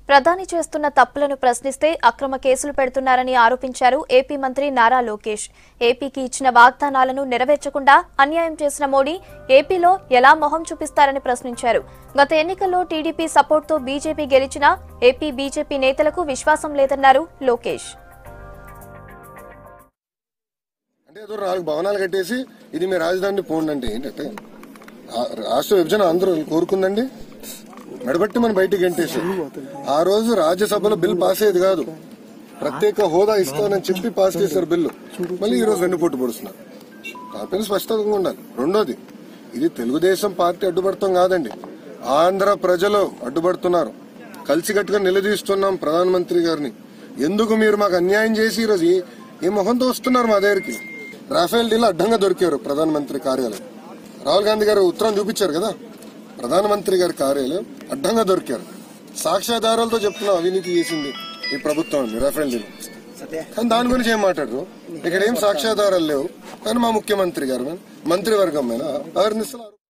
ప్రధాని చేస్తున్న తప్పులను ప్రశ్నిస్తే అక్రమ కేసులు పెడుతున్నారని ఆరోపించారు ఏపీ మంత్రి నారా లోకేష్ ఏపీకి ఇచ్చిన వాగ్దానాలను నెరవేర్చకుండా అన్యాయం చేసిన మోడీ ఏపీలో ఎలా మొహం చూపిస్తారని ప్రశ్నించారు గత ఎన్నికల్లో టీడీపీ సపోర్ట్తో బీజేపీ గెలిచినా ఏపీ బీజేపీ నేతలకు విశ్వాసం లేదన్నారు లోకేష్ అంటే ఏదో నాలుగు భవనాలు కట్టేసి ఇది మీ రాజధాని పోండి అంటే ఏంటంటే ఆ- రాష్ట్ర విభజన అందరూ కోరుకుందండి మెడబట్టి మనం బయటికి గంటేసి ఆ రోజు రాజ్యసభలో బిల్ పాస్ అయ్యేది కాదు ప్రత్యేక హోదా ఇస్తానని చెప్పి పాస్ చేశారు బిల్లు మళ్ళీ ఈ రోజు వెన్నుపోటు పొడుస్తున్నారు దానిపైన స్పష్టంగా ఉండాలి రెండోది ఇది తెలుగుదేశం పార్టీ అడ్డుపడతాం కాదండి ఆంధ్ర ప్రజలు అడ్డుపడుతున్నారు కలిసికట్టుగా నిలదీస్తున్నాం ప్రధానమంత్రి గారిని ఎందుకు మీరు మాకు అన్యాయం చేసి ఈరోజు ఈ- ఈ మొహంతో వస్తున్నారు మా దగ్గరికి రాఫేల్ డీల్ అడ్డంగా దొరికారు ప్రధానమంత్రి కార్యాలయం రాహుల్ గాంధీ గారు ఉత్తరం చూపించారు కదా ప్రధానమంత్రి గారి కార్యాలయం అడ్డంగా దొరికారు సాక్ష్యాధారాలతో చెప్తున్నాం అవినీతి చేసింది ఈ ప్రభుత్వం రాఫేల్ డీల్ కానీ దాని గురించి ఏం మాట్లాడరు ఇక్కడ ఏం సాక్ష్యాధారాలు లేవు కానీ మా ముఖ్యమంత్రి గారు మంత్రివర్గం మీద అవర్నిస్తున్నారు